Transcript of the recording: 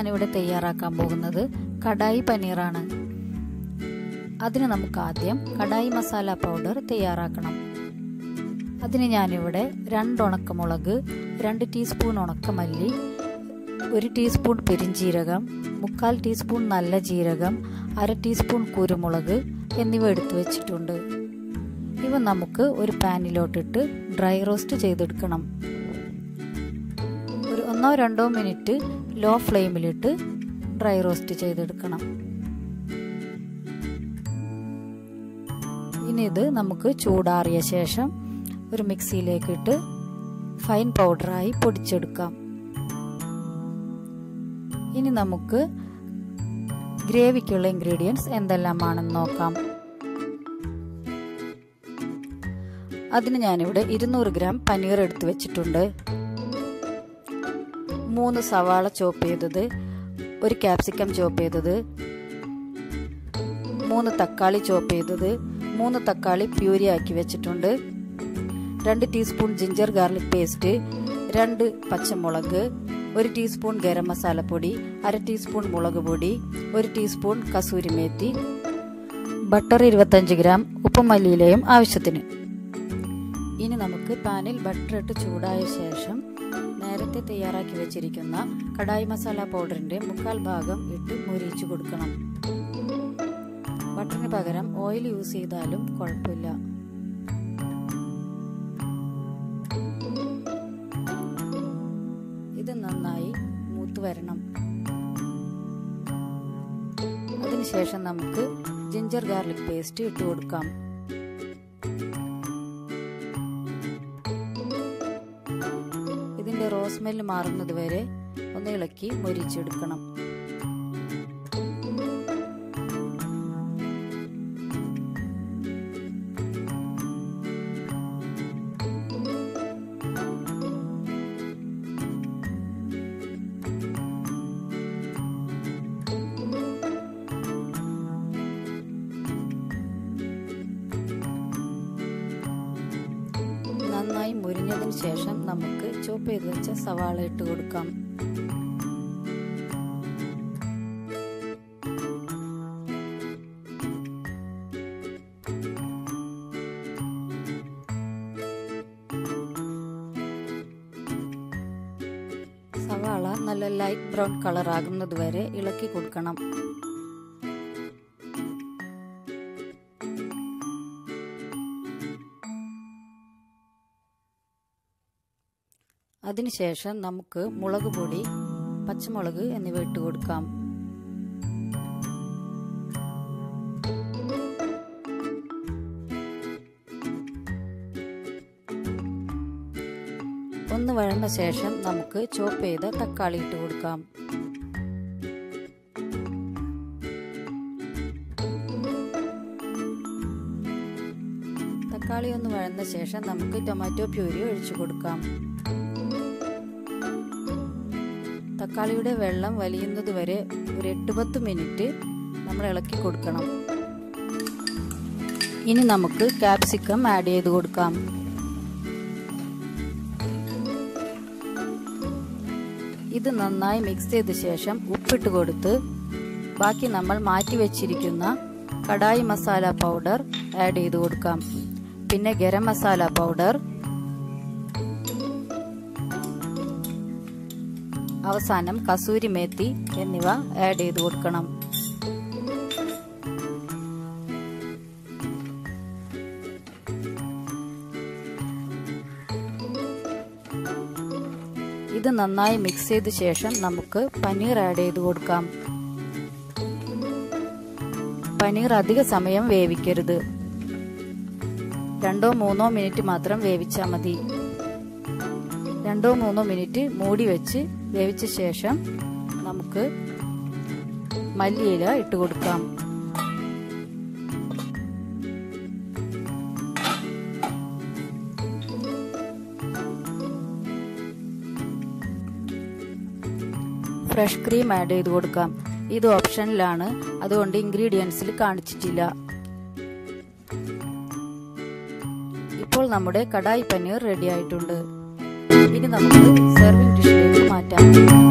ഞാനിവിടെ തയ്യാറാക്കാൻ പോകുന്നത് കടായി പനീറാണ് അതിന് നമുക്ക് ആദ്യം കടായി മസാല പൗഡർ തയ്യാറാക്കണം അതിന് ഞാനിവിടെ രണ്ട് ഉണക്കമുളക് രണ്ട് ടീസ്പൂൺ ഉണക്കമല്ലി ഒരു ടീസ്പൂൺ പെരിഞ്ജീരകം മുക്കാൽ ടീസ്പൂൺ നല്ല ജീരകം അര ടീസ്പൂൺ കുരുമുളക് എന്നിവ എടുത്തു വെച്ചിട്ടുണ്ട് ഇവ നമുക്ക് ഒരു പാനിലോട്ടിട്ട് ഡ്രൈ റോസ്റ്റ് ചെയ്തെടുക്കണം ഒരു ഒന്നോ രണ്ടോ മിനിറ്റ് ലോ ഫ്ലെയിമിലിട്ട് ഡ്രൈ റോസ്റ്റ് ചെയ്തെടുക്കണം ഇനി ഇത് നമുക്ക് ചൂടാറിയ ശേഷം ഒരു മിക്സിയിലേക്ക് ഇട്ട് ഫൈൻ പൗഡറായി പൊടിച്ചെടുക്കാം ഇനി നമുക്ക് ഗ്രേവിക്കുള്ള ഇൻഗ്രീഡിയൻസ് എന്തെല്ലാമാണെന്ന് നോക്കാം അതിന് ഞാനിവിടെ ഇരുന്നൂറ് ഗ്രാം പനീർ എടുത്തു വെച്ചിട്ടുണ്ട് മൂന്ന് സവാള ചോപ്പ് ചെയ്തത് ഒരു ക്യാപ്സിക്കം ചോപ്പ് ചെയ്തത് മൂന്ന് തക്കാളി ചോപ്പ് ചെയ്തത് മൂന്ന് തക്കാളി പ്യൂരി ആക്കി വെച്ചിട്ടുണ്ട് രണ്ട് ടീസ്പൂൺ ജിഞ്ചർ ഗാർലിക് പേസ്റ്റ് രണ്ട് പച്ചമുളക് ഒരു ടീസ്പൂൺ ഗരം മസാലപ്പൊടി അര ടീസ്പൂൺ മുളക് പൊടി ഒരു ടീസ്പൂൺ കസൂരി മേത്തി ബട്ടർ ഇരുപത്തഞ്ച് ഗ്രാം ഉപ്പും മല്ലിയിലയും ആവശ്യത്തിന് ഇനി നമുക്ക് പാനിൽ ബട്ടർ ഇട്ട് ചൂടായ ശേഷം നേരത്തെ തയ്യാറാക്കി വെച്ചിരിക്കുന്ന കടായി മസാല പൗഡറിന്റെ മുക്കാൽ ഭാഗം ഇട്ട് മുരിച്ചു കൊടുക്കണം ബട്ടറിന് പകരം ഓയിൽ യൂസ് ചെയ്താലും കുഴപ്പമില്ല ഇത് നന്നായി മൂത്ത് വരണം അതിനുശേഷം നമുക്ക് ജിഞ്ചർ ഗാർലിക് പേസ്റ്റ് ഇട്ട് കൊടുക്കാം ഇതിന്റെ റോസ്മെല്ല് മാറുന്നത് വരെ ഒന്ന് ഇളക്കി മൊരിച്ചെടുക്കണം നന്നായി മുരിഞ്ഞതിന് ശേഷം നമുക്ക് ചോപ്പ് ചെയ്ത് വെച്ച സവാള ഇട്ട് കൊടുക്കാം സവാള നല്ല ലൈറ്റ് ബ്രൗൺ കളർ ആകുന്നത് വരെ ഇളക്കി കൊടുക്കണം അതിനുശേഷം നമുക്ക് മുളക് പൊടി പച്ചമുളക് എന്നിവ ഇട്ട് കൊടുക്കാം ഒന്ന് വഴന്ന ശേഷം നമുക്ക് ചോപ്പ് ചെയ്ത തക്കാളി ഇട്ട് കൊടുക്കാം തക്കാളി ഒന്ന് വഴന്ന ശേഷം നമുക്ക് ടൊമാറ്റോ പ്യൂരി ഒഴിച്ചു കൊടുക്കാം തക്കാളിയുടെ വെള്ളം വലിയുന്നത് വരെ ഒരു എട്ട് പത്ത് മിനിറ്റ് നമ്മൾ ഇളക്കി കൊടുക്കണം ഇനി നമുക്ക് ക്യാപ്സിക്കം ആഡ് ചെയ്ത് കൊടുക്കാം ഇത് നന്നായി മിക്സ് ചെയ്ത ശേഷം ഉപ്പിട്ട് കൊടുത്ത് ബാക്കി നമ്മൾ മാറ്റി വെച്ചിരിക്കുന്ന കടായി മസാല പൗഡർ ആഡ് ചെയ്ത് കൊടുക്കാം പിന്നെ ഗരം മസാല പൗഡർ അവസാനം കസൂരി മേത്തി എന്നിവ ആഡ് ചെയ്ത് കൊടുക്കണം ഇത് നന്നായി മിക്സ് ചെയ്ത ശേഷം നമുക്ക് പനീർ ആഡ് ചെയ്ത് കൊടുക്കാം പനീർ അധിക സമയം വേവിക്കരുത് രണ്ടോ മൂന്നോ മിനിറ്റ് മാത്രം വേവിച്ചാൽ മതി രണ്ടോ മൂന്നോ മിനിറ്റ് മൂടി വെച്ച് വേവിച്ച ശേഷം നമുക്ക് മല്ലിയില ഇട്ട് കൊടുക്കാം ഫ്രഷ് ക്രീം ആഡ് ചെയ്ത് കൊടുക്കാം ഇത് ഓപ്ഷനിലാണ് അതുകൊണ്ട് ഇൻഗ്രീഡിയൻസിൽ കാണിച്ചിട്ടില്ല ഇപ്പോൾ നമ്മുടെ കടായി പനീർ റെഡി ആയിട്ടുണ്ട് ഇനി നമുക്ക് സെർവിംഗ് ഡിഷിലേക്ക് മാറ്റാം